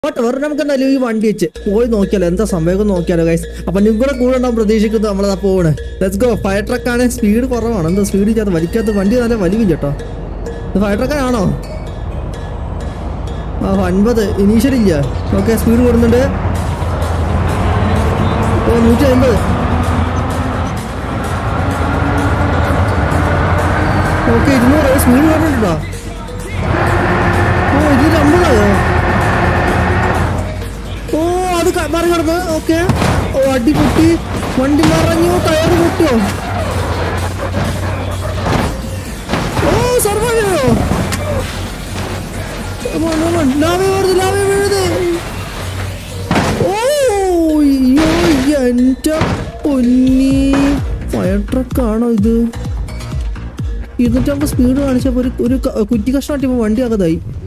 വേറെ നമുക്ക് എന്തായാലും ഈ വണ്ടി വെച്ച് പോയി നോക്കിയാലോ എന്താ സംഭവം നോക്കിയാലോ ഗൈസ് അപ്പൊ നിങ്ങൾ കൂടെ കൂടെ ഉണ്ടാവും പ്രതീക്ഷിക്കുന്നത് നമ്മളതാ പോണ് ലെറ്റ്സ് ഗോ ഫയർ ട്രക്ക് ആണ് സ്പീഡ് കുറവാണ് എന്താ സ്പീഡ് ഇല്ലാത്ത വലിക്കാത്ത വണ്ടി നല്ല വലിവില്ല കേട്ടോ ഇത് ഫയർ ട്രക്കാണോ ആ അൻപത് ഇനീഷ്യൽ ഇല്ല ഓക്കെ സ്പീഡ് കൂടുന്നുണ്ട് ഓ നൂറ്റി അമ്പത് ഓക്കെ ഇരുന്നൂറ് സ്പീഡ് കൂടുന്നുണ്ടോ ഓ ഇരുന്നൂറ്റി അമ്പതായോ ഓ അത് ക- മറികടന്ന് ഓക്കെ ഓ അടി പൊട്ടി വണ്ടി മറഞ്ഞു ടയർ പൊട്ടിയോ ഓ സർവൈവോ ലാവേ വരുത് ലാവേ വീഴുത് ഓ അയ്യോ എൻ്റെ പൊന്നി ഫയർ ട്രക്കാണോ ഇത് ഇരുന്നൂറ്റമ്പത് സ്പീഡ് കാണിച്ചപ്പോൾ ഒരു ഒരു ക- കുറ്റി കഷ്ണം ഇപ്പൊ വണ്ടി അകതായി